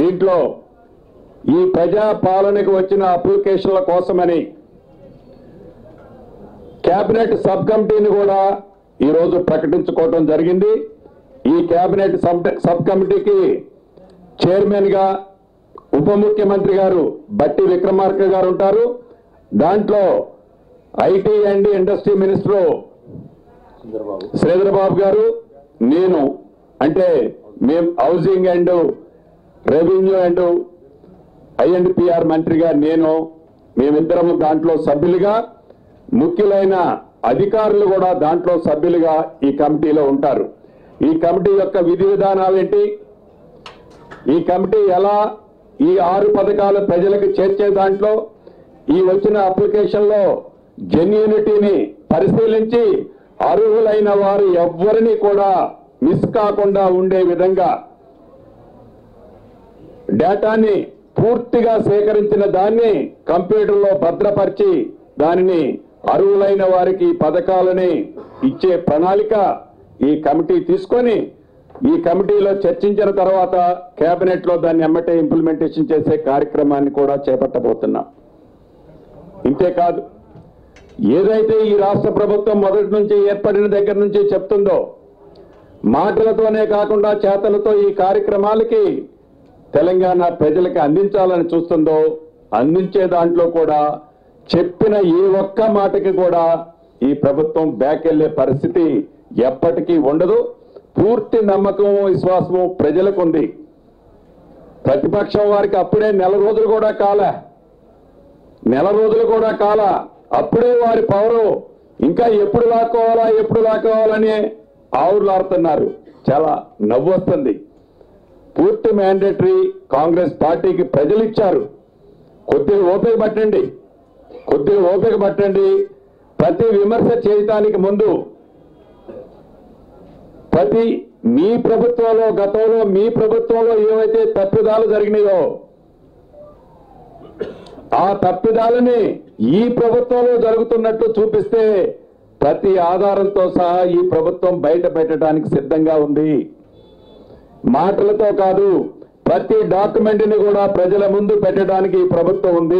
దీంట్లో ఈ ప్రజా పాలనకు వచ్చిన అప్లికేషన్ల కోసమని కేబినెట్ సబ్ కమిటీని కూడా ఈరోజు ప్రకటించుకోవడం జరిగింది ఈ కేబినెట్ సబ్ సబ్ కమిటీకి చైర్మన్ గా ఉప ముఖ్యమంత్రి గారు బట్టి విక్రమార్క గారు ఉంటారు దాంట్లో IT and industry minister Sridhar Babu గారు నేను అంటే మేము housing and revenue and I and PR మంత్రిగా నేను మేమిద్దరము దాంట్లో సభ్యులుగా ముఖ్యులైన అధికారులు కూడా దాంట్లో సభ్యులుగా ఈ కమిటీలో ఉంటారు ఈ కమిటీ యొక్క విధి విధానాలు ఏంటి ఈ కమిటీ ఎలా ఈ ఆరు పథకాలు ప్రజలకు చేర్చే దాంట్లో ఈ వచ్చిన అప్లికేషన్లో జెన్యూనిటీని పరిశీలించి అర్హులైన వారు ఎవ్వరిని కూడా మిస్ కాకుండా ఉండే విధంగా డేటాని పూర్తిగా సేకరించిన దాన్ని కంప్యూటర్లో భద్రపరిచి దానిని అర్హులైన వారికి ఈ పథకాలని ఇచ్చే ప్రణాళిక ఈ కమిటీ తీసుకొని ఈ కమిటీలో చర్చించిన తర్వాత కేబినెట్ లో దాన్ని ఎమ్మటే ఇంప్లిమెంటేషన్ చేసే కార్యక్రమాన్ని కూడా చేపట్టబోతున్నాం ఇంతేకాదు ఏదైతే ఈ రాష్ట్ర ప్రభుత్వం మొదటి నుంచి ఏర్పడిన దగ్గర నుంచి చెప్తుందో మాటలతోనే కాకుండా చేతలతో ఈ కార్యక్రమాలకి తెలంగాణ ప్రజలకు అందించాలని చూస్తుందో అందించే దాంట్లో కూడా చెప్పిన ఏ ఒక్క మాటకి కూడా ఈ ప్రభుత్వం బ్యాక్ వెళ్లే పరిస్థితి ఎప్పటికీ ఉండదు పూర్తి నమ్మకం విశ్వాసము ప్రజలకు ఉంది ప్రతిపక్షం వారికి అప్పుడే నెల రోజులు కూడా కాలే నెల రోజులు కూడా కాల అప్పుడే వారి పవరు ఇంకా ఎప్పుడు లాక్కోవాలా ఎప్పుడు లాక్కోవాలని ఆవులాడుతున్నారు చాలా నవ్వు వస్తుంది పూర్తి మ్యాండేటరీ కాంగ్రెస్ పార్టీకి ప్రజలు ఇచ్చారు కొద్దిగా ఓపిక పట్టండి కొద్దిగా ఓపిక పట్టండి ప్రతి విమర్శ చేయటానికి ముందు ప్రతి మీ ప్రభుత్వంలో గతంలో మీ ప్రభుత్వంలో ఏవైతే తప్పిదాలు జరిగినాయో ఆ తప్పిదాలని ఈ ప్రభుత్వంలో జరుగుతున్నట్టు చూపిస్తే ప్రతి ఆధారంతో సహా ఈ ప్రభుత్వం బయట పెట్టడానికి సిద్ధంగా ఉంది మాటలతో కాదు ప్రతి డాక్యుమెంట్ ని కూడా ప్రజల ముందు పెట్టడానికి ఈ ప్రభుత్వం ఉంది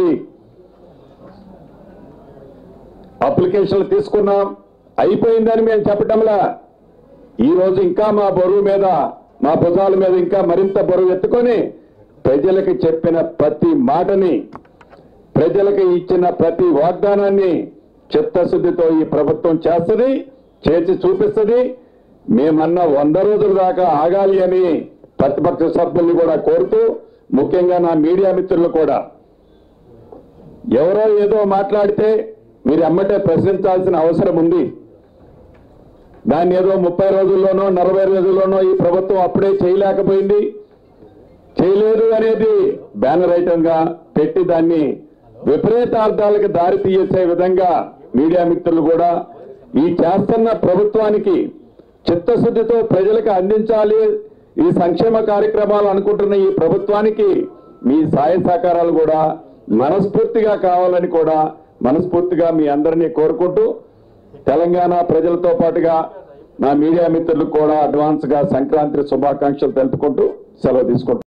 అప్లికేషన్లు తీసుకున్నాం అయిపోయిందని మేము చెప్పటంలా ఈ రోజు ఇంకా మా బరువు మీద మా భుజాల మీద ఇంకా మరింత బరువు ఎత్తుకొని ప్రజలకు చెప్పిన ప్రతి మాటని ప్రజలకు ఇచ్చిన ప్రతి వాగ్దానాన్ని చిత్తశుద్ధితో ఈ ప్రభుత్వం చేస్తుంది చేసి చూపిస్తుంది మేమన్న వంద రోజుల దాకా ఆగాలి అని ప్రతిపక్ష సభ్యుల్ని కూడా కోరుతూ ముఖ్యంగా నా మీడియా మిత్రులు కూడా ఎవరో ఏదో మాట్లాడితే మీరు ఎమ్మటే ప్రశ్నించాల్సిన అవసరం ఉంది దాన్ని ఏదో ముప్పై రోజుల్లోనో నలభై రోజుల్లోనో ఈ ప్రభుత్వం అప్పుడే చేయలేకపోయింది చేయలేదు అనేది బ్యానర్ ఐటంగా పెట్టి దాన్ని విపరీతార్థాలకు దారి తీసే విధంగా మీడియా మిత్రులు కూడా ఈ చేస్తున్న ప్రభుత్వానికి చిత్తశుద్ధితో ప్రజలకు అందించాలి ఈ సంక్షేమ కార్యక్రమాలు అనుకుంటున్న ఈ ప్రభుత్వానికి మీ సాయ సహకారాలు కూడా మనస్ఫూర్తిగా కావాలని కూడా మనస్ఫూర్తిగా మీ అందరినీ కోరుకుంటూ తెలంగాణ ప్రజలతో పాటుగా నా మీడియా మిత్రులకు కూడా అడ్వాన్స్ గా సంక్రాంతి శుభాకాంక్షలు తెలుపుకుంటూ సెలవు తీసుకుంటాను